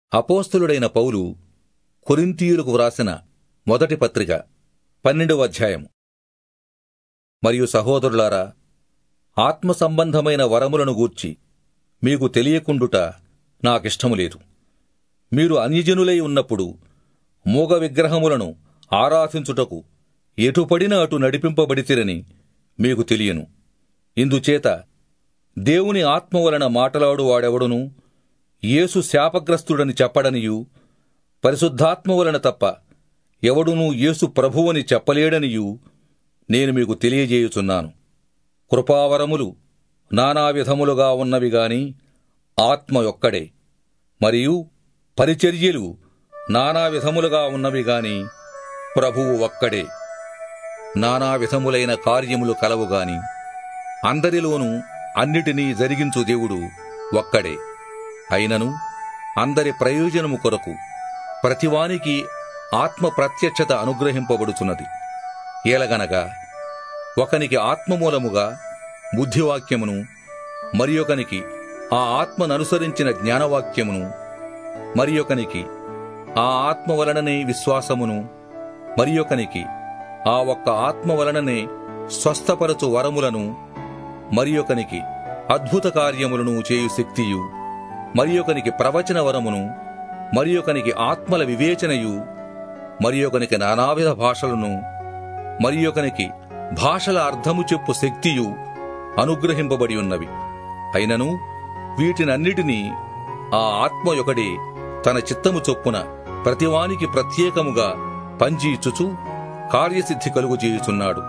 అపోస్తలుడైన పౌలు కొరింథీయులకు వ్రాసిన మొదటి పత్రిక పన్నెండవ అధ్యాయం మరియు సహోదరులారా ఆత్మ సంబంధమైన వరములను గూర్చి మీకు తెలియకుండుట నాకిష్టము లేదు మీరు అన్యజనులై ఉన్నప్పుడు మూగ విగ్రహములను ఆరాధించుటకు ఎటుపడిన అటు నడిపింపబడితిరని మీకు తెలియను ఇందుచేత దేవుని ఆత్మ వలన మాటలాడు వాడెవడును యేసు శాపగ్రస్తుడని చెప్పడనియు పరిశుద్ధాత్మ వలన తప్ప ఎవడునూ యేసు ప్రభువని చెప్పలేడనియు నేను మీకు తెలియజేయుచున్నాను కృపావరములు నానా విధములుగా ఉన్నవి గాని ఆత్మ ఒక్కడే మరియు పరిచర్యలు నానా విధములుగా ఉన్నవి గాని ప్రభువు ఒక్కడే నానా విధములైన కార్యములు కలవు గాని అందరిలోనూ అన్నిటినీ జరిగించు దేవుడు ఒక్కడే అయినను అందరి ప్రయోజనము కొరకు ప్రతివానికి ఆత్మ ప్రత్యక్షత అనుగ్రహింపబడుచున్నది ఏలగనగా ఒకనికి ఆత్మమూలముగా బుద్ధివాక్యమును మరి ఒకనికి ఆ ఆత్మననుసరించిన జ్ఞానవాక్యమును మరి ఒకనికి ఆ ఆత్మ వలననే విశ్వాసమును మరి ఒకనికి ఆ ఒక్క ఆత్మ వలననే స్వస్థపరచు వరములను మరి ఒకనికి అద్భుత కార్యములను చేయు శక్తియు మరి ఒకనికి ప్రవచన వరమును మరి ఒకనికి ఆత్మల వివేచనయు మరి ఒకనికి నానావిధ భాషలను మరి ఒకనికి భాషల అర్థము చెప్పు శక్తియు అనుగ్రహింపబడి ఉన్నవి అయినను వీటినన్నిటినీ ఆ ఆత్మ ఒకడే తన చిత్తము చొప్పున ప్రతివానికి ప్రత్యేకముగా పంచీచుచు కార్యసిద్ధి కలుగు చేయుచున్నాడు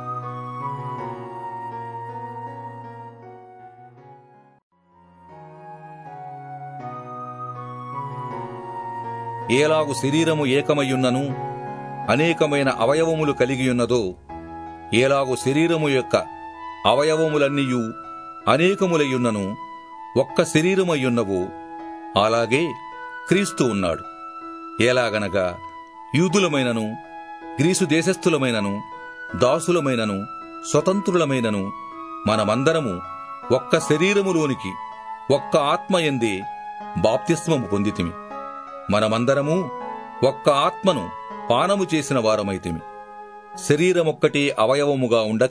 ఏలాగు శరీరము ఏకమయ్యున్నను అనేకమైన అవయవములు కలిగియున్నదో ఏలాగు శరీరము యొక్క అవయవములన్నీయు అనేకములయ్యున్నను ఒక్క శరీరమయ్యున్నవో అలాగే క్రీస్తు ఉన్నాడు ఎలాగనగా యూదులమైనను గ్రీసు దేశస్థులమైనను దాసులమైనను స్వతంత్రులమైనను మనమందరము ఒక్క శరీరములోనికి ఒక్క ఆత్మ ఎందే బాప్తిస్మము పొందితిమి మనమందరము ఒక్క ఆత్మను పానము చేసిన వారమైతిమి శరీరమొక్కటే అవయవముగా ఉండక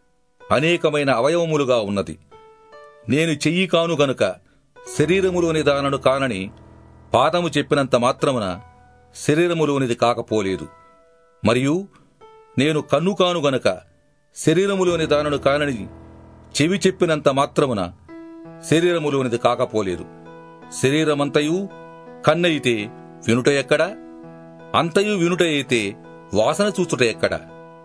అనేకమైన అవయవములుగా ఉన్నది నేను చెయ్యి కాను గనుక శరీరములోని దానను కానని పాదము చెప్పినంత మాత్రమున శరీరములోనిది కాకపోలేదు మరియు నేను కన్ను కాను గనక శరీరములోని దానను కానని చెవి చెప్పినంత మాత్రమున శరీరములోనిది కాకపోలేదు శరీరమంతయు కన్నయితే వినుట ఎక్కడా అంతయు వినుట అయితే వాసన చూచుట ఎక్కడా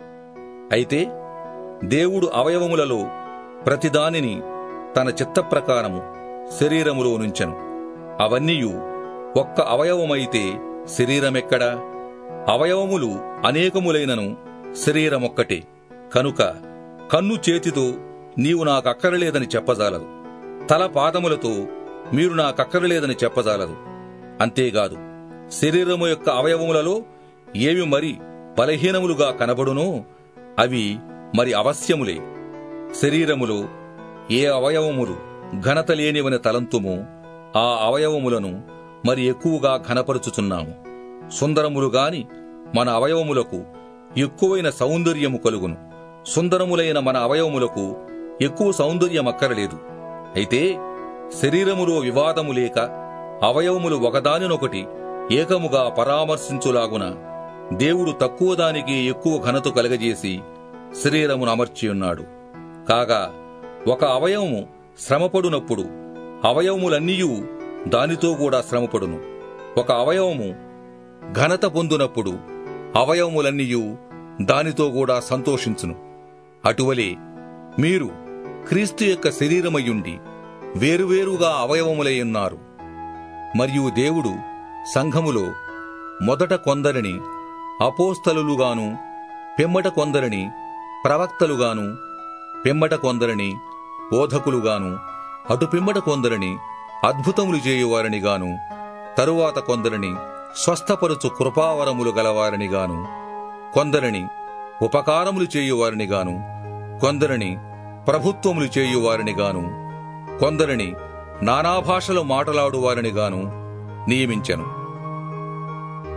అయితే దేవుడు అవయవములలో ప్రతిదానిని తన చిత్త ప్రకారము శరీరములో నుంచెను అవన్నీయు ఒక్క అవయవమైతే శరీరమెక్కడా అవయవములు అనేకములైనను శరీరమొక్కటే కనుక కన్ను చేతితో నీవు నాకక్కరలేదని చెప్పజాలదు తల పాదములతో మీరు నాకక్కరలేదని చెప్పజాలదు అంతేకాదు శరీరము యొక్క అవయవములలో ఏవి మరి బలహీనములుగా కనబడునో అవి మరి అవశ్యములే శరీరములో ఏ అవయవములు ఘనత లేనివని తలంతుమో ఆ అవయవములను మరి ఎక్కువగా ఘనపరుచుచున్నాము సుందరములు గాని మన అవయవములకు ఎక్కువైన సౌందర్యము కలుగును సుందరములైన మన అవయవములకు ఎక్కువ సౌందర్యం అక్కరలేదు అయితే శరీరములో వివాదము లేక అవయవములు ఒకదానినొకటి ఏకముగా పరామర్శించులాగున దేవుడు తక్కువ దానికి ఎక్కువ ఘనత కలగజేసి శరీరమును అమర్చియున్నాడు కాగా ఒక అవయవము శ్రమపడునప్పుడు అవయవములన్నీయూ దానితో కూడా శ్రమపడును ఒక అవయవము ఘనత పొందునప్పుడు అవయవములన్నీయూ దానితో కూడా సంతోషించును అటువలే మీరు క్రీస్తు యొక్క శరీరమయ్యుండి వేరువేరుగా అవయవములై ఉన్నారు మరియు దేవుడు సంఘములో మొదట కొందరిని అపోస్తలుగాను పిమ్మట కొందరిని ప్రవక్తలుగాను పిమ్మట కొందరిని బోధకులుగాను అటు పిమ్మట కొందరిని అద్భుతములు చేయువారని గాను తరువాత కొందరిని స్వస్థపరుచు కృపావరములు గలవారని గాను కొందరిని ఉపకారములు చేయువారని గాను కొందరిని ప్రభుత్వములు చేయువారని గాను కొందరిని నానాభాషలు మాటలాడువారని గాను నియమించెను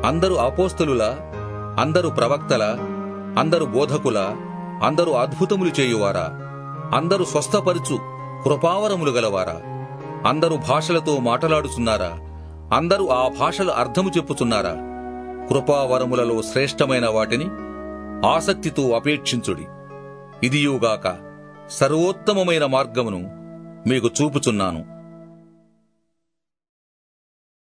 అందరు అపోస్తలుల అందరు ప్రవక్తల అందరు బోధకుల అందరు అద్భుతములు చేయువారా అందరు స్వస్థపరుచు కృపావరములు గలవారా అందరు భాషలతో మాటలాడుచున్నారా అందరూ ఆ భాషల అర్థము చెప్పుచున్నారా కృపావరములలో శ్రేష్టమైన వాటిని ఆసక్తితో అపేక్షించుడి ఇదియుగాక సర్వోత్తమమైన మార్గమును మీకు చూపుచున్నాను